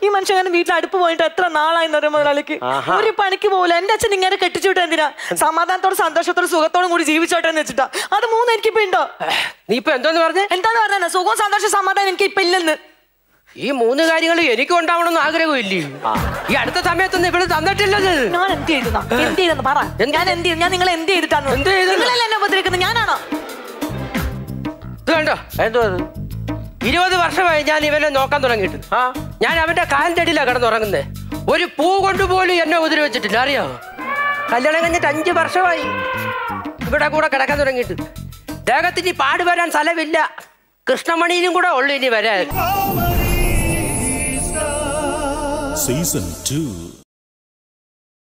ഈ മനുഷ്യൻ അങ്ങനെ വീട്ടിൽ അടുപ്പ് പോയിട്ട് എത്ര നാളായി എന്നൊരു മുതലാളിക്ക് ആഹാ. ഒരു പണിക്ക് പോകില്ല എന്റെ അച്ഛൻ ഇങ്ങനെ കെട്ടിച്ചുവിട്ട് എന്തിനാ സമാധാനത്തോടെ സന്തോഷത്തോടെ സുഖത്തോടും കൂടി ജീവിച്ചോട്ടെ എന്ന് വെച്ചിട്ടാ അത് മൂന്ന് എനിക്കിപ്പോ ഉണ്ടോ നീ ഇപ്പൊ എന്തോന്ന് പറഞ്ഞേ എന്താന്ന് പറഞ്ഞാ സുഖവും സന്തോഷം സമാധാനം എനിക്ക് ഇപ്പൊ ഇല്ലെന്ന് ഈ മൂന്ന് കാര്യങ്ങൾ എനിക്കും ഉണ്ടാവണമെന്ന് ആഗ്രഹമില്ലേ ഈ അടുത്ത സമയത്തൊന്നും ഇവിടെ തന്നിട്ടില്ലത് ഞാൻ എന്ത് ചെയ്തെന്നാ എന്ത് ചെയ്തെന്ന് പറ എന്ത്? ഞാൻ എന്ത് ചെയ്തു ഞാൻ നിങ്ങൾ എന്ത് ചെയ്തിട്ടാണ് എന്ത് ചെയ്തെന്ന്? നിങ്ങളല്ലേ എന്നെ ഉപദ്രവിക്കുന്നത് ഞാനാണോ ഇത് കണ്ടോ എന്തോ അത് ഇരുപത് വർഷമായി ഞാൻ ഇവനെ നോക്കാൻ തുടങ്ങിയിട്ട് ആ ഞാൻ അവന്റെ കാലിന്റെ അടിയിലാണ് കിടന്നുറങ്ങുന്നത് ഒരു പൂ കൊണ്ടുപോലും എന്നെ ഉപദ്രവിച്ചിട്ടില്ല അറിയാമോ കല്യാണം കഴിഞ്ഞിട്ട് അഞ്ച് വർഷമായി ഇവിടെ കൂടെ കിടക്കാൻ തുടങ്ങിയിട്ട് ദേഹത്തിന് ഈ പാട് വരാൻ സ്ഥലമില്ല കൃഷ്ണമണിയിലും കൂടെ ഉള്ളു ഇനി വരാൻ Season 2